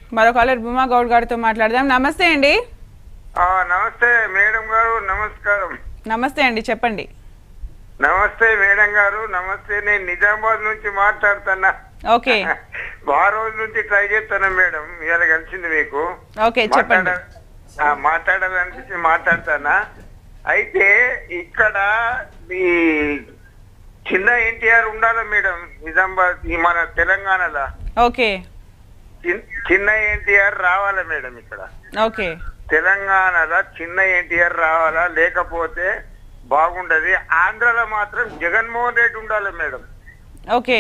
మరో కాలర్ భూమా గౌడ్ గారితో మాట్లాడదాం నమస్తే అండి ఆ, నమస్తే మేడం గారు నమస్కారం నమస్తే అండి చెప్పండి నమస్తే మేడం గారు నమస్తే నేను నిజామాబాద్ నుంచి మాట్లాడుతున్నా ఓకే బాగా రోజుల నుంచి ట్రై చేస్తాను మేడం ఇవాళ కలిసింది మీకు ఓకే చెప్పండి మాట్లాడ- ఆ, మాట్లాడాలనిపించి మాట్లాడతానా అయితే ఇక్కడ ఈ చిన్న ఎన్టీఆర్ ఉండాలి మేడం నిజామాబాద్ ఈ మన తెలంగాణలో ఓకే చిన్- చిన్న ఎన్టీఆర్ రావాలి మేడం ఇక్కడ ఓకే తెలంగాణలో చిన్న ఎన్టీఆర్ రావాలా లేకపోతే బాగుండదు ఆంధ్రలో మాత్రం జగన్మోహన్ రెడ్డి ఉండాలి మేడం ఓకే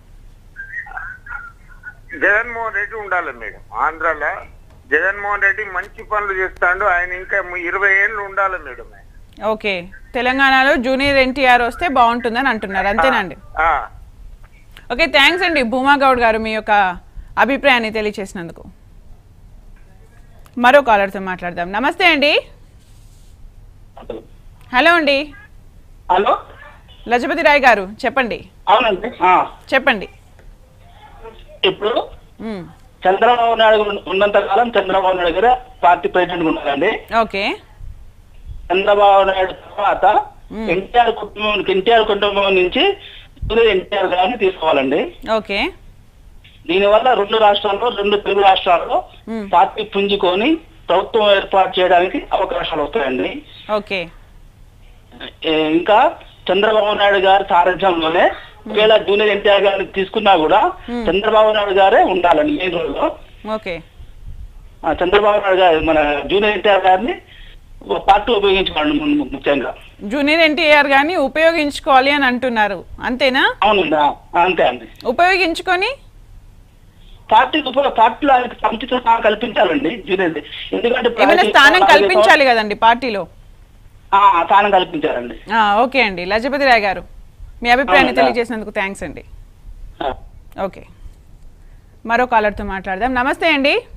జగన్మోహన్ రెడ్డి ఉండాలి మేడం ఆంధ్రాలో జగన్మోహన్ రెడ్డి మంచి పనులు చేస్తాడు ఆయన ఇంకా ము- ఇరవై ఏళ్ళు ఉండాలి మేడం ఆయన. ఓకే తెలంగాణలో జూనియర్ ఎన్టీఆర్ వస్తే బాగుంటుందని అంటున్నారు అంతేనండి ఆ, ఓకే థ్యాంక్స్ అండి భూమా గౌడ్ గారు మీ యొక్క అభిప్రాయాన్ని తెలియచేసినందుకు మరో కాలర్తో మాట్లాడదాం నమస్తే అండి హలో అండి హలో లజపతి రాయ్ గారు చెప్పండి అవునండి ఆ, చెప్పండి ఇప్పుడు మ్మ్. చంద్రబాబు నాయుడు ఉన్నంత కాలం చంద్రబాబు నాయుడు గారు పార్టీ ప్రెసిడెంట్ ఉన్నారండి ఓకే చంద్రబాబు నాయుడు తర్వాత మ్మ్. ఎన్టీఆర్ కుటుంబం ఎన్టీఆర్ కుటుంబం నుంచి ఎన్టీఆర్ గారిని తీసుకోవాలండి ఓకే దీనివల్ల రెండు రాష్ట్రాల్లో రెండు తెలుగు రాష్ట్రాల్లో మ్మ్. పార్టీ పుంజుకొని ప్రభుత్వం ఏర్పాటు చేయడానికి అవకాశాలు వస్తాయండి ఓకే ఏ, ఇంకా చంద్రబాబు నాయుడు గారి సారథ్యంలోనే ఒకవేళ జూనియర్ ఎన్టీఆర్ గారిని తీసుకున్నా కూడా మ్మ్. చంద్రబాబు నాయుడు గారే ఉండాలండి మెయిన్ రోల్ లో ఓకే ఆ, చంద్రబాబు నాయుడు గారు మన జూనియర్ ఎన్టీఆర్ గారిని ఒక పార్టీ ఉపయోగించుకోండి ము- ము- ముఖ్యంగా జూనియర్ ఎన్టీఆర్ గారిని ఉపయోగించుకోవాలి అని అంటున్నారు అంతేనా అవునండి ఆ, అంతే అండి ఉపయోగించుకొని పార్టీ ఉప- పార్టీలో ఆయనకు సముచిత స్థానం కల్పించాలండి జూనియర్ ఎందుకంటే ఇప్పుడు ఏమైనా ఆయనకి స్థానం చాలా కల్పించాలి కదండి పార్టీలో ఆ, స్థానం కల్పించాలండి ఆ, ఓకే అండి లజపతి రాయ్ గారు మీ అభిప్రాయాన్ని అవునా? తెలియజేసినందుకు థ్యాంక్స్ అండి ఆ. ఓకే మరో కాలర్తో మాట్లాడదాం నమస్తే అండి